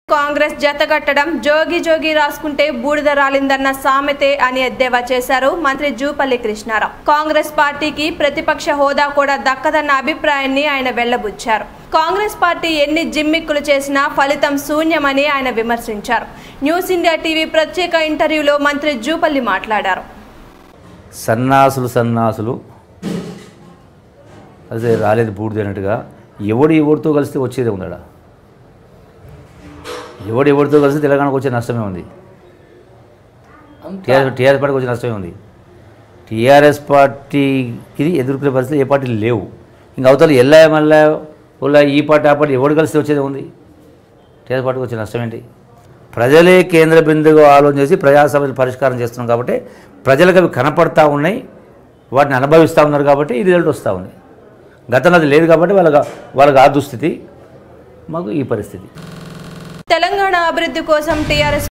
కాంగ్రెస్ జతగట్టడం జోగి జోగి రాసుకుంటే బూడిద రాలిందన్న సామెతే అని ఎద్దేవా చేశారు మంత్రి జూపల్లి కృష్ణారావు కాంగ్రెస్ పార్టీకి ప్రతిపక్ష హోదా కూడా దక్కదన్న అభిప్రాయాన్ని ఆయన వెళ్లబుచ్చారు కాంగ్రెస్ పార్టీ ఎన్ని జిమ్మిక్కులు చేసినా ఫలితం శూన్యమని ఆయన విమర్శించారు న్యూస్ ఇండియా టీవీ ప్రత్యేక ఇంటర్వ్యూలో మంత్రి జూపల్లి మాట్లాడారు సన్నాసులు సన్నాసులు అదే రాలేదు బూడిదైనట్టుగా ఎవడు ఎవరితో కలిస్తే వచ్చేదే ఉందడా ఎవడు ఎవరితో కలిసి తెలంగాణకు వచ్చే నష్టమే ఉంది టీఆర్ఎస్ టీఆర్ఎస్ పార్టీకి వచ్చే నష్టమే ఉంది టీఆర్ఎస్ పార్టీకి ఎదుర్కొనే పరిస్థితులు ఏ పార్టీలు లేవు ఇంకా అవతల ఎల్లా మళ్ళా ఉల్లా ఈ పార్టీ ఆ పార్టీ ఎవడు కలిసి వచ్చేది ఉంది టీఆర్ఎస్ పార్టీకి వచ్చే నష్టం ఏంటి ప్రజలే కేంద్ర బిందుగా ఆలోచన చేసి ప్రజా సమస్యలు పరిష్కారం చేస్తున్నాం కాబట్టి ప్రజలకు అవి కనపడతా ఉన్నాయి వాటిని అనుభవిస్తూ ఉన్నారు కాబట్టి ఈ రిజల్ట్ వస్తూ ఉంది గతంలో అది లేదు కాబట్టి వాళ్ళకి వాళ్ళకి ఆ దుస్థితి మాకు ఈ పరిస్థితి తెలంగాణ అభివృద్ధి కోసం టీఆర్ఎస్